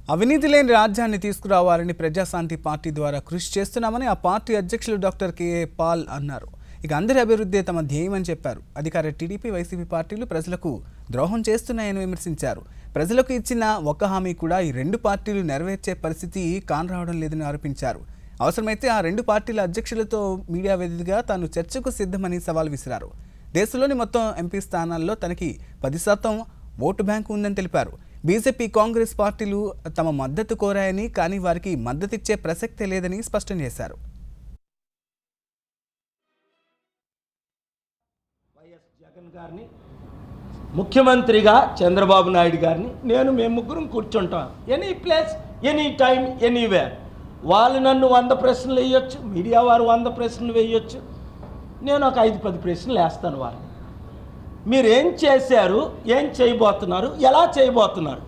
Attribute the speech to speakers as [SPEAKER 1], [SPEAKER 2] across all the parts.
[SPEAKER 1] అవినీతి లేని రాజ్యాన్ని తీసుకురావాలని ప్రజాశాంతి పార్టీ ద్వారా కృషి చేస్తున్నామని ఆ పార్టీ అధ్యక్షులు డాక్టర్ కేఏ పాల్ అన్నారు ఇక అందరి అభివృద్ధి తమ ధ్యేయమని చెప్పారు అధికార టీడీపీ వైసీపీ పార్టీలు ప్రజలకు ద్రోహం చేస్తున్నాయని విమర్శించారు ప్రజలకు ఇచ్చిన ఒక్క హామీ కూడా ఈ రెండు పార్టీలు నెరవేర్చే పరిస్థితి కానరావడం లేదని ఆరోపించారు అవసరమైతే ఆ రెండు పార్టీల అధ్యక్షులతో మీడియా వేదికగా తాను చర్చకు సిద్ధమని సవాల్ విసిరారు దేశంలోని మొత్తం ఎంపీ స్థానాల్లో తనకి పది శాతం ఓటు బ్యాంకు ఉందని తెలిపారు బీజేపీ కాంగ్రెస్ పార్టీలు తమ మద్దతు కోరాయని కానీ వారికి మద్దతిచ్చే ప్రసక్తే లేదని స్పష్టం చేశారు
[SPEAKER 2] వైఎస్ జగన్ గారిని ముఖ్యమంత్రిగా చంద్రబాబు నాయుడు గారిని నేను మేము ముగ్గురం కూర్చుంటాం any place any time anywhere వాళ్ళు నన్ను వంద ప్రశ్నలు వేయొచ్చు మీడియా వారు వంద ప్రశ్నలు వేయొచ్చు నేను ఒక ఐదు పది ప్రశ్నలు వేస్తాను వారిని మీరు ఏం చేశారు ఏం చేయబోతున్నారు ఎలా చేయబోతున్నారు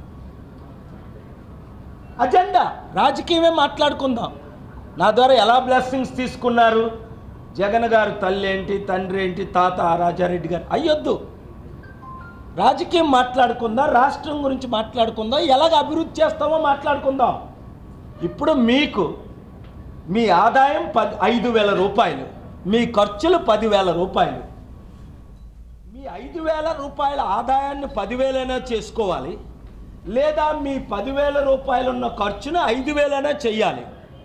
[SPEAKER 2] అజెండా రాజకీయమే మాట్లాడుకుందాం నా ద్వారా ఎలా బ్లెస్సింగ్స్ తీసుకున్నారు జగన్ గారు తల్లి ఏంటి తండ్రి ఏంటి తాత రాజారెడ్డి గారు అయ్యొద్దు రాజకీయం మాట్లాడుకుందాం రాష్ట్రం గురించి మాట్లాడుకుందాం ఎలాగ అభివృద్ధి చేస్తామో మాట్లాడుకుందాం ఇప్పుడు మీకు మీ ఆదాయం పది ఐదు వేల రూపాయలు మీ ఖర్చులు పదివేల రూపాయలు మీ ఐదు వేల రూపాయల ఆదాయాన్ని పదివేలైనా చేసుకోవాలి లేదా మీ పదివేల రూపాయలు ఉన్న ఖర్చును ఐదు వేలైనా చెయ్యాలి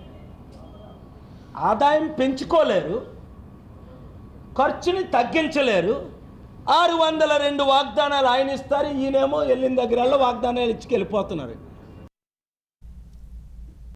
[SPEAKER 2] ఆదాయం పెంచుకోలేరు ఖర్చుని తగ్గించలేరు ఆరు వందల రెండు వాగ్దానాలు ఆయన ఇస్తారు ఈయనేమో వెళ్ళిన దగ్గరల్లో వాగ్దానాలు ఇచ్చుకెళ్ళిపోతున్నారు